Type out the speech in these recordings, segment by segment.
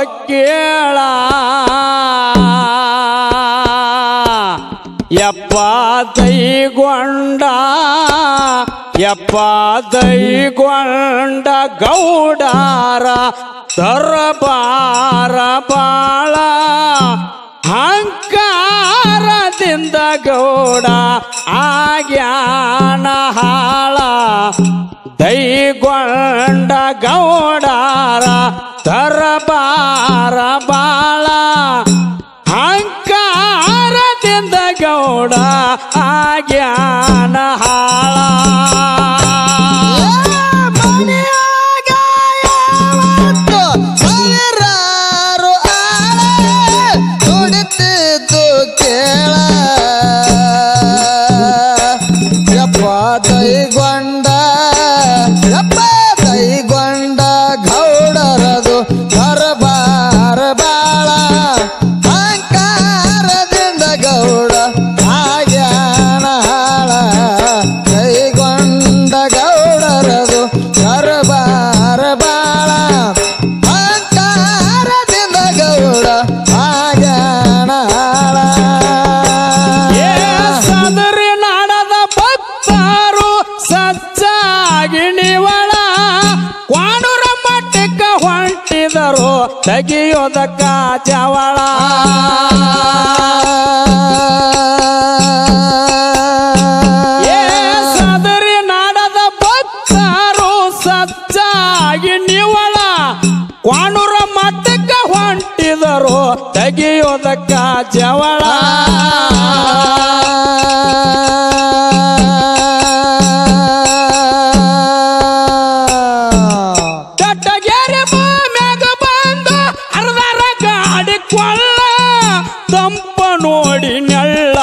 ಕೇಳ ಯಪ್ಪ ದೈಗೊಂಡ ಯಪ್ಪ ದೈಗೊಂಡ ಗೌಡಾರ ದರಬಾರ ಬಾಳ ಅಹಂಕಾರದಿಂದ ಗೌಡ ಆಗ್ಯಾನ ಹಾಳ ದೈಗೊಂಡ ಗೌಡಾರ ದರಬಾರ ಬಾಳ ಅಹಂಕಾರದಿಂದ ಗೌಡ ಆಗ್ಯಾನ ಹಾಳ ಮನೆಯಾಗ ಯಾವತ್ತು ಸಾವಿರಾರು ಆಳೆ ದುಡಿತಿದ್ದು ಕೇಳ ಯಪ್ಪ ದೈಗೊಂಡ ಯಪ್ಪ ದೈಗೊಂಡ ಗೌಡರದು ದರಬಾರ ಬಾಳ ಅಹಂಕಾರದಿಂದ ಗೌಡ ಆಗ್ಯಾನ ಹಾಳ ಕೈಗೊಂಡ ಗೌಡರದು ದರಬಾರ ಬಾಳ ಅಹಂಕಾರದಿಂದ ಗೌಡ ಆಗ್ಯಾನ ಹಾಳ ಏ ಸದರಿ ನಾಡದ ಭಕ್ತರು ಸಜ್ಜಾಗಿ ನಿವಳ ಕ್ವಾಣೂರ ಮಟ್ಟಕ್ಕ ಹೊಂಟಿದರು ತೆಗಿಯೋದಕ್ಕ ಜವಳ ಏ ಸದರಿ ನಾಡದ ಭಕ್ತರು ಸಜ್ಜಾಗಿ ನಿವಳ ಕ್ವಾಣೂರ ಮಟ್ಟಕ್ಕ ಹೊಂಟಿದರು ತೆಗಿಯೋದಕ್ಕ ಜವಳ ದಟ್ಟಗೆರೆ ಮ್ಯಾಗ ಬಂದು ಅರ್ಧರ ಗಾಡಿ ಕೊಳ್ಳ ತಂಪ ನೋಡಿ ನೆಳ್ಳ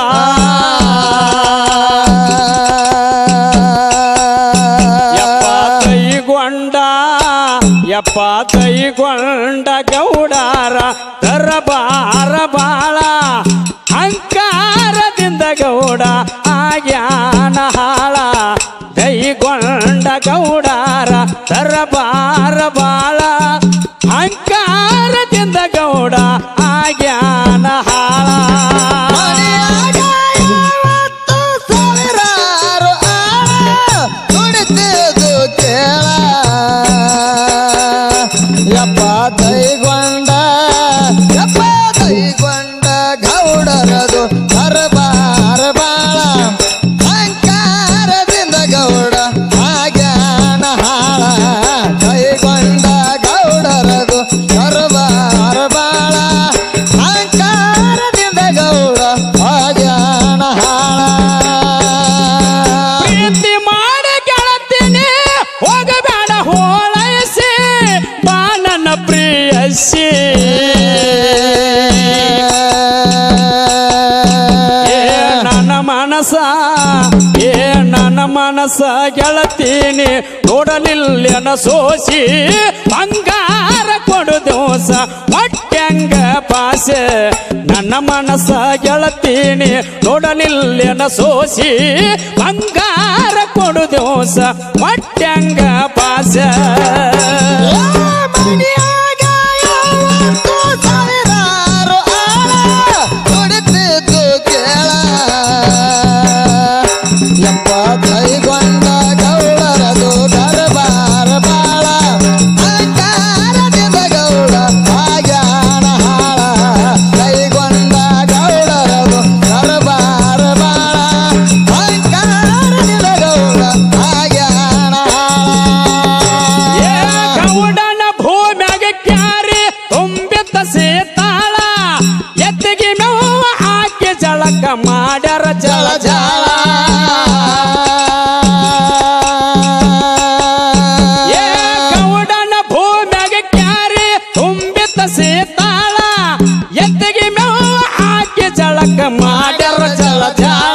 ಯಪ್ಪ ಕೈಗೊಂಡ ಯಪ್ಪ ಕೈಗೊಂಡ ಗೌಡಾರ ದರಬಾರ ಬಾಳ ಅಹಂಕಾರದಿಂದ ಗೌಡ ಆಗ್ಯಾನ ಹಾಳ ದೈಗೊಂಡ ಗೌಡಾರ ದರಬಾರ ಬಾಳ ಅಹಂಕಾರದಿಂದ ಗೌಡ ಆಗ್ಯಾನ ಹಾಳ ಮನೆಯಾಗ ಯಾವತ್ತು ಸಾವಿರಾರು ಆಳ ದುಡಿತಿದ್ದು ಕೇಳ ಯಪ್ಪ ದೈಗೊಂಡ ಯಪ್ಪ ದೈಗೊಂಡ ಗೌಡರದು ದರಬಾರ ಬಾಳ ಅಹಂಕಾರದಿಂದ ಗೌಡ ಆಗ್ಯಾನ ಹಾಳ ಕೈಗೊಂಡ ಗೌಡರದು ದರಬಾರ ಬಾಳ ಅಹಂಕಾರದಿಂದ ಗೌಡ ಆಗ್ಯಾನ ಹಾಳ ಪ್ರೀತಿ ಮಾಡಿ ಗೆಳತೀನಿ ಹೋಗಬೇಡ ಹೋಳೈಸಿ ಬಾ ನನ್ನ ಪ್ರಿಯಸಿ ಏ ನನ್ನ ಮನಸ ಏ ನನ್ನ ಮನಸ ಗೆಳತೀನಿ ನೋಡಲಿಲ್ಲನ ಸೋಸಿ ಬಂಗಾರ ಕೊಡು ದೋಸ ಹೊಟ್ಟೆಂಗ ಪಾಸೆ ನನ್ನ ಮನಸ ಗೆಳತೀನಿ ನೋಡಲಿಲ್ಲನ ಸೋಸಿ ಬಂಗಾರ ಕೊಡು ದೋಸ ಹೊಟ್ಟೆಂಗ ಪಾಸೆ ಮನೆಯಾಗ ಯಾವತ್ತು ಸಾವಿರಾರು ಆಳ ದುಡಿತಿದ್ದು ಕೇಳ ಯಪ್ಪ ಕೈಗೊಂಡ ಗೌಡರದು ದರಬಾರ ಬಾಳ ಅಹಂಕಾರದಿಂದ ಗೌಡ ಆಗ್ಯಾನ ಹಾಳ ಕೈಗೊಂಡ ಗೌಡರದು ದರಬಾರ ಬಾಳ ಅಹಂಕಾರದಿಂದ ಗೌಡ ಆಗ್ಯಾನ ಏ ಹಾಳ ಗೌಡನ ಭೂಮ್ಯಾಗ ಕ್ಯಾರಿ ತುಂಬಿದ್ದ ಸೀತಾಳ ಎತ್ತಿಗೆ ಮೇವ ಹಾಕಿ ಜಳಕ ಮಾಡ್ಯಾರ ಜಳ ಜಳ ಏ ಗೌಡನ ಭೂಮ್ಯಾಗ ಕ್ಯಾರಿ ತುಂಬಿದ್ದ ಸೀತಾಳ ಎತ್ತಿಗೆ ಮೇವ ಹಾಕಿ ಜಳಕ ಮಾಡ್ಯಾರ ಜಳ ಜಳ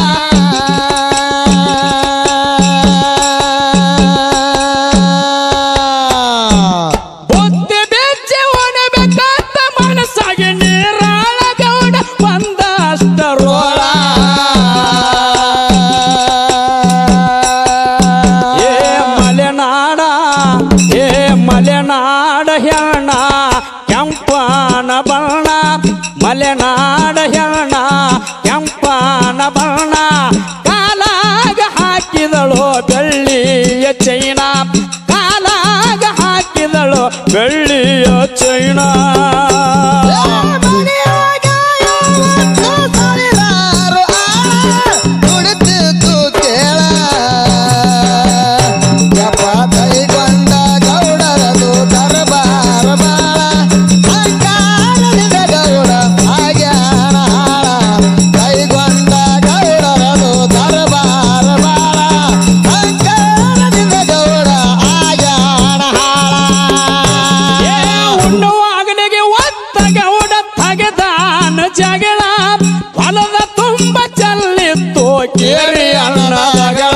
ಬುದ್ಧಿ ಬೆಚ್ಚಿ ಉಣಬೇಕಂತ ಮನಸ್ಸಾಗಿ ನೀರಾಳ ಗೌಡ ಬಂದಷ್ಟರೋಳ ಏ ಮಲೆನಾಡ ಏ ಮಲೆನಾಡ ಹೆಣ ಕೆಂಪ ಮಲೆನಾಡ ಹೆಣ್ಣ ಕೆಂಪನ ಬಣ್ಣ ಕಾಲಾಗ ಹಾಕಿದಳು ಬೆಳ್ಳಿಯ ಚೈನ ಕಾಲಾಗ ಹಾಕಿದಳು ಬೆಳ್ಳಿಯ ಚೈನ ಮನೆಯಾಗ ಯಾವತ್ತೂ ಸರಿದಾರು ಆಳ ನುಡಿತಿದ್ದು ಕೇಳ ಯಪ್ಪ ಕೈಗೊಂಡ ಗೌಡರದು ದರ್ಬಾರ ಬಾಳ ಅಂಕಾರದಿಂದ ಗೌಡ ಆಗ್ಯಾನ ಹಾಳ ಕೈಗೊಂಡ ಗೌಡರದು ದರ್ಬಾರ ಬಾಳ ಅಂಕಾರದಿಂದ ಗೌಡ ಆಗ್ಯಾನ ಏ ಹಾಳ ಉಣ್ಣುವ ಅಗಲಿಗೆ ಒತ್ತ ಗೌಡ ತಗೆದಾನ ಜಗಳ ಹೊಲದ ತುಂಬ ಚಲ್ಲಿತ್ತು ಕೇರಿ ಅನ್ನದಗಳ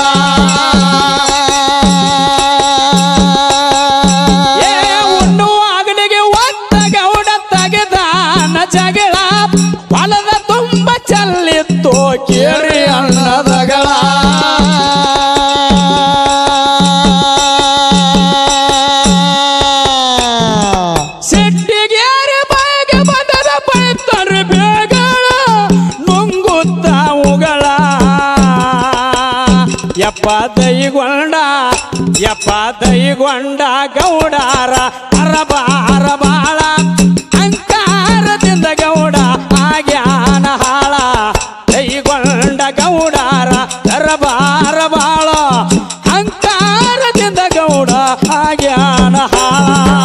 ಏ ಉಣ್ಣುವ ಅಗಲಿಗೆ ಒತ್ತ ಗೌಡ ತಗೆದಾನ ಜಗಳ ಹೊಲದ ತುಂಬ ಚಲ್ಲಿತ್ತು ಕೇರಿ ಅನ್ನದಗಳ ಸಿಟ್ಟಿಗೇರಿ ಬಾಯಿಗೆ ಬಂದದ ಪೈತರು ಬೇಗಳ ನುಂಗುತ್ತ ಉಗಳ ಯಪ್ಪ ದೈಗೊಂಡ ಯಪ್ಪ ದೈಗೊಂಡ ಗೌಡಾರ ಅರಬಾರ ಬಾಳ ಅಂಕಾರದಿಂದ ಗೌಡ ಆಗ್ಯಾನ ಹಾಳ ದೈಗೊಂಡ ಗೌಡಾರ ಅರಬಾರ ಬಾಳ ಅಂಕಾರದಿಂದ ಗೌಡ ಆಗ್ಯಾನ ಹಾಳ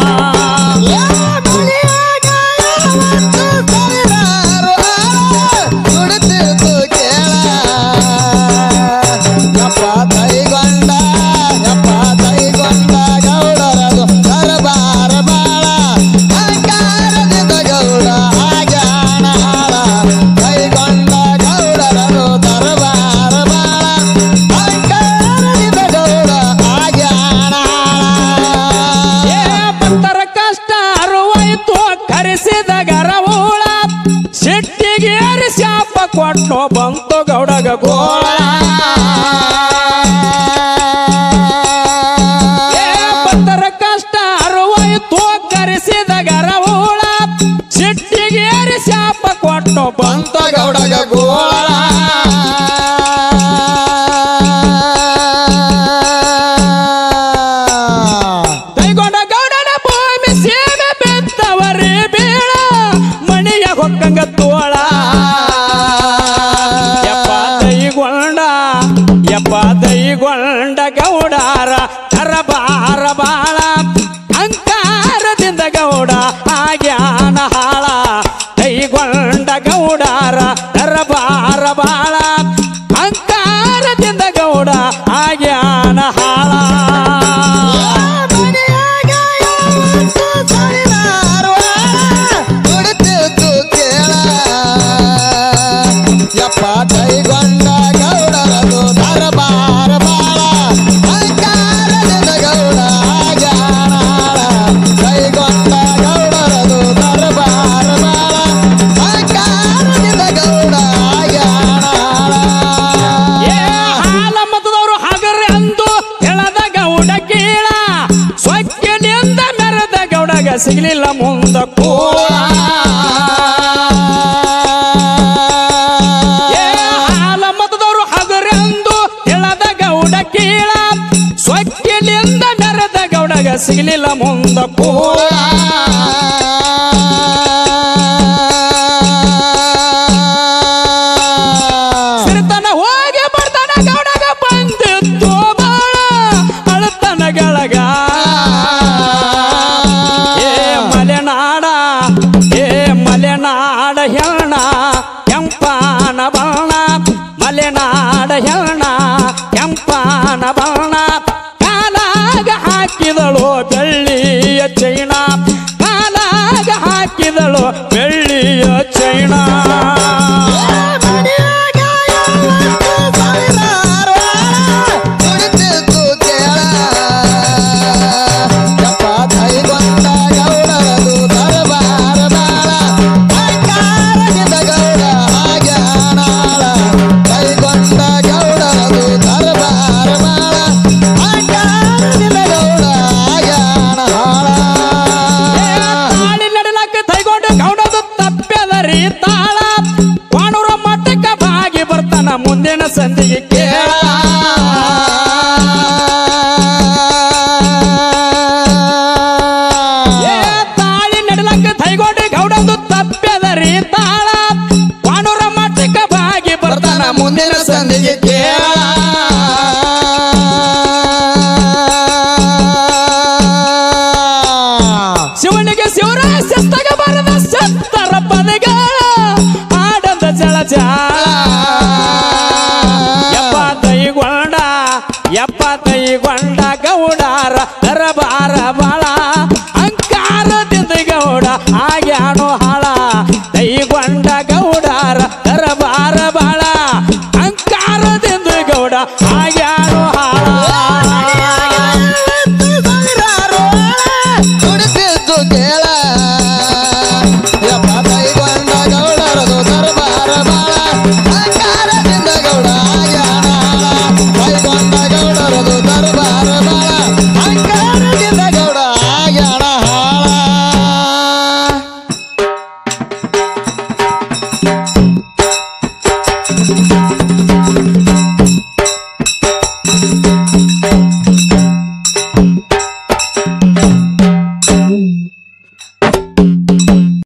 ಏ ಪತ್ತರ ಕಷ್ಟ ಅರುವಾಯ್ತು ಕರೆಸಿದ ಗರವೂಳ ಸಿಟ್ಟಿಗೆ ಏರಿ ಶಾಪ ಕೊಟ್ಟು ಬಂತು ಗೌಡಗ ಗೋಳ ಏ ಪತ್ತರ ಕಷ್ಟ ಅರುವಾಯ್ತು ಕರೆಸಿದ ಗರವೂಳ ಸಿಟ್ಟಿಗೆ ಏರಿ ಶಾಪ ಕೊಟ್ಟು ಬಂತು ಗೌಡಗ ಗೋಳ ಕೈಗೊಂಡ ಗೌಡನ ಭೂಮಿ ಸೀಮೆ ಬೆತ್ತವರಿ ಬೀಳ ಮಣಿಯ ಹೊಕ್ಕಂಗ ತೋಳ ಯಪ್ಪ ದೈಗೊಂಡ ಯಪ್ಪ ದೈಗೊಂಡ ಗೌಡಾರ ತರಬಾರ ಬಾಳ ಅಂಕಾರದಿಂದ ಗೌಡ ಆಗ್ಯಾನ ಹಾಳ ಕೈಗೊಂಡ ಗೌಡಾರ ತರಬಾರ ಬಾಳ ಅಂಕಾರದಿಂದ ಗೌಡ ಆಗ್ಯಾನ ಹಾಳ ಮನೆಯಾಗ ಯಾವತ್ತೂ ಸರಿದಾರು ನುಡಿತಿದ್ದು ಕೇಳ ಯಪ್ಪ ಕೈಗೊಂಡ ಗೌಡರದು ದರಬಾರ ಬಾಳ ಅಂಕಾರದಿಂದ ಗೌಡ ಆಗ್ಯಾನ ಕೈಗೊಂಡ ಗೌಡರದು ದರಬಾರ ಬಾಳ ಅಂಕಾರದಿಂದ ಗೌಡ ಆಗ್ಯಾನ ಏ ಹಾಲ ಮತದವರು ಹಗರೆ ಅಂದು ಹೇಳದ ಗೌಡ ಕೀಳ ಸ್ವಕ್ಕಿನಿಂದ ಮೆರೆದ ಗೌಡಗ ಸಿಗ್ಲಿಲ್ಲ ಮುಂದ ಕೂಳ ಏ ಹಾಲ ಮತದವರು ಹಗರೆ ಅಂದು ಹೇಳದ ಗೌಡ ಕೀಳ ಸ್ವಕ್ಕಿನಿಂದ ಮೆರೆದ ಗೌಡಗ ಸಿಗ್ಲಿಲ್ಲ ಮುಂದ ಕೂಳ ಸಿರಿತನ ಹೋಗಿ ಬರ್ತಾನ ಗೌಡಗ ಬಂದಿತ್ತು ಬಾಳ ಅಳತನ ಗಳಗ ಏ ಮಲೆನಾಡ ಏ ಮಲೆನಾಡ ಹೆಣ್ಣ ಕೆಂಪನ ಬಣ್ಣ ಮಲೆನಾಡ ಹೆಣ್ಣ ಕೆಂಪನ ಬಣ್ಣ ಕಾಲಾಗ ಹಾಕಿದಳು ಬೆಳ್ಳಿಯ ಚೈನ ಕಾಲಾಗ ಹಾಕಿದಳು ಬೆಳ್ಳಿಯ ಚೈನ ಮನೆಯಾಗ ಯಾವತ್ತೂ ಸರಿದಾರು ನುಡಿತಿದ್ದು ಕೇಳ ಯಪ್ಪ ಕೈಗೊಂಡ ಗೌಡರದು ದರಬಾರ ಬಾಳ ಅಂಕಾರದಿಂದ ಗೌಡ ಆಗ್ಯಾನ ಕೈಗೊಂಡ ಗೌಡರದು ದರಬಾರ ಬಾಳ ಅಂಕಾರದಿಂದ ಗೌಡ ಆಗ್ಯಾನ ಏ ತಾಳಿ ನಡಲಕ್ಕ ತೈಗೊಂಡು ಗೌಡದು ತಪ್ಪೆದರಿ ತಾಳ ಸಂದಿಗೆ ಕೇಳ ಏ ತಾಳಿ ನಡಲಕ್ಕ ತೈಗೊಂಡು ಗೌಡಂದು ತಪ್ಪೆದರಿ ತಾಳ ಪಾಣೂರ ಮಟ್ಟಕ್ಕ ಬಾಗಿ ಬರ್ತಾನ ಮುಂದಿನ ಸಂದಿಗೆ ಕೇಳ ಶಿವನಿಗೆ ಶಿವರ ಸತ್ತಗ ಬರದ ಸತ್ತರ ಪದಗಳ ಆಡಂದ ಜಳ ಜಾಳ ಎಪ್ಪತ್ತೈಗೊಂಡ ಎಪ್ಪತ್ತೈಗೊಂಡ ಗೌಡಾರ ದರಬಾರ ಬಾಳ ಅಂಕಾರದಿಂದ ಗೌಡ ಆಗ್ಯಾನು ಹಾಳ ದೈಗೊಂಡ ಗೌಡಾರ ದರಬಾರ ಬಾಳ ಅಂಕಾರದಿಂದ ಗೌಡ ಆಗ್ಯಾನು ಹಾಳ ನುಡಿಸಿದ್ದು ಕೇಳ ಯಪ್ಪ ಕೈಗೊಂಡ ಗೌಡರದು ದರ್ಬಾರ ಬಾಳ ಅಹಂಕಾರದಿಂದ ಗೌಡ ಆಗ್ಯಾನ ಹಾಳ. ಕೈಗೊಂಡ ಗೌಡರದು ದರ್ಬಾರ ಬಾಳ ಅಹಂಕಾರದಿಂದ ಗೌಡ ಆಗ್ಯಾನ ಹಾಳ